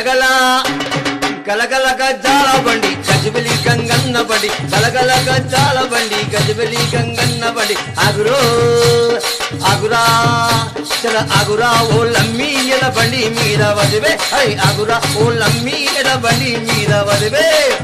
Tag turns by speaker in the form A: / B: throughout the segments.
A: గలగల గలగల గజ్జాల బండి గజిబిలి గంగన్న బండి గలగల గజ్జాల బండి గజిబిలి గంగన్న బండి ఆగురో ఆగురా చల ఆగురా ఓ లమ్మి ఎడ బండి మీద వదివే హై ఆగురా ఓ లమ్మి ఎడ బండి మీద వదివే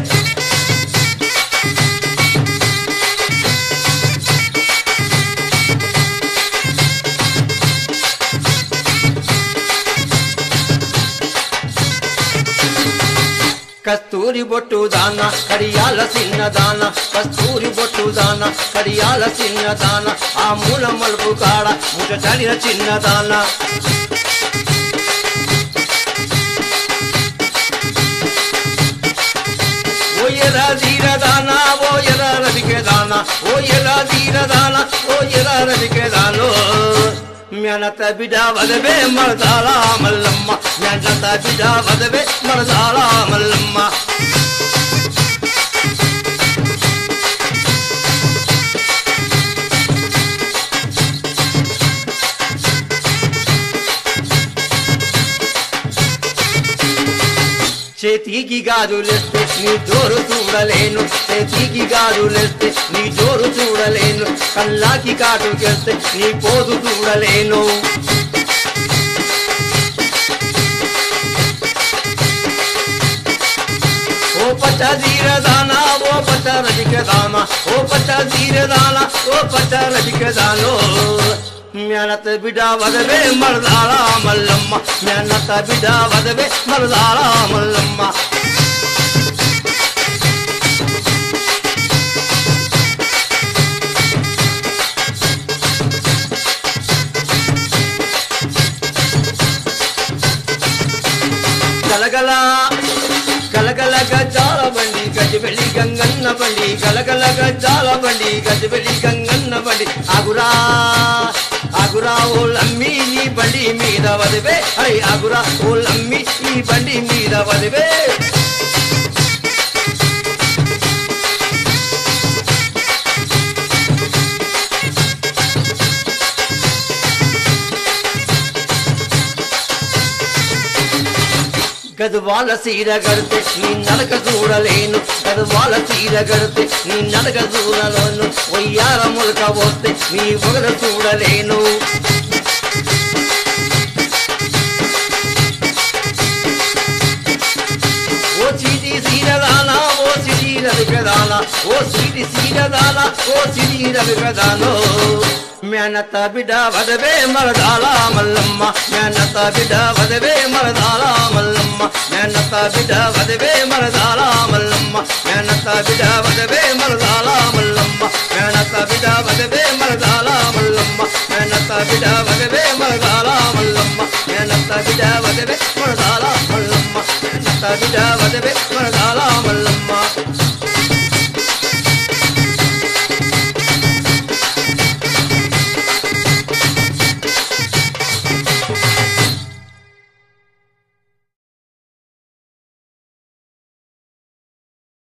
A: కస్తూరి బొట్టు దాన కడియాల చిన్న దాన కస్తూరి బొట్టు దాన కడియాల చిన్న దాన ఆ మూల మలుపు కాడ ముట చడిన చిన్న దాన ఓ ఎర ధీర దాన ఓ ఎర రవికే దాన ఓ ఎర ధీర దాన ఓ ఎర రవికే దానో మ్యానత బిడ వదవే మరదాల మల్లమ్మ మ్యానత బిడ వదవే మరదాల మల్లమ్మ చేతికి గాజులేస్తే నీ జోరు చూడలేను చేతికి గాజులేస్తే నీ జోరు చూడలేను కల్లాకి కాటుకెళ్తే నీ పోదు చూడలేను ఓ పచ్చ జీరదానా ఓ పచ్చ రజిక దానా ఓ పచ్చ జీరదానా ఓ పచ్చ రజిక దానో మ్యానత బిడ వదవే మరదాళ మల్లమ్మ మ్యానత బిడ వదవే మరదాళ మల్లమ్మ గలగల గలగల గజాల బండి గజిబెలి గంగన్న బండి గలగల గజాల బండి గజిబెలి గంగన్న బండి ఆగురా ఆగురా ఓ లమ్మి నీ బండి మీద వదివే హై ఆగురా ఓ లమ్మి ఈ బండి మీద వదివే గదువాల సీర గడితే నీ నడక చూడలేను గదువాల సీర గడితే నీ నడక చూడలేను వయ్యార ములక పోతే నీ ఒగడ చూడలేను ఓ చీటి సీరదానా ఓ సిరి రవికదానా ఓ సిరి సీరదానా ఓ సిరి రవికదానో మేనత బిడ్డ వదవే మరదాల మల్లమ్మ మేనత బిడ్డ వదవే మరదాల మల్లమ్మ మేనత బిడ్డ వదవే మరదాల మల్లమ్మ మేనత బిడ్డ వదవే మరదాల మల్లమ్మ మేనత బిడ్డ వదవే మరదాల మల్లమ్మ మేనత బిడ్డ వదవే మరదాల మల్లమ్మ మేనత బిడ్డ వదవే మరదాల మల్లమ్మ మేనత బిడ్డ వదవే మరదాల మల్లమ్మ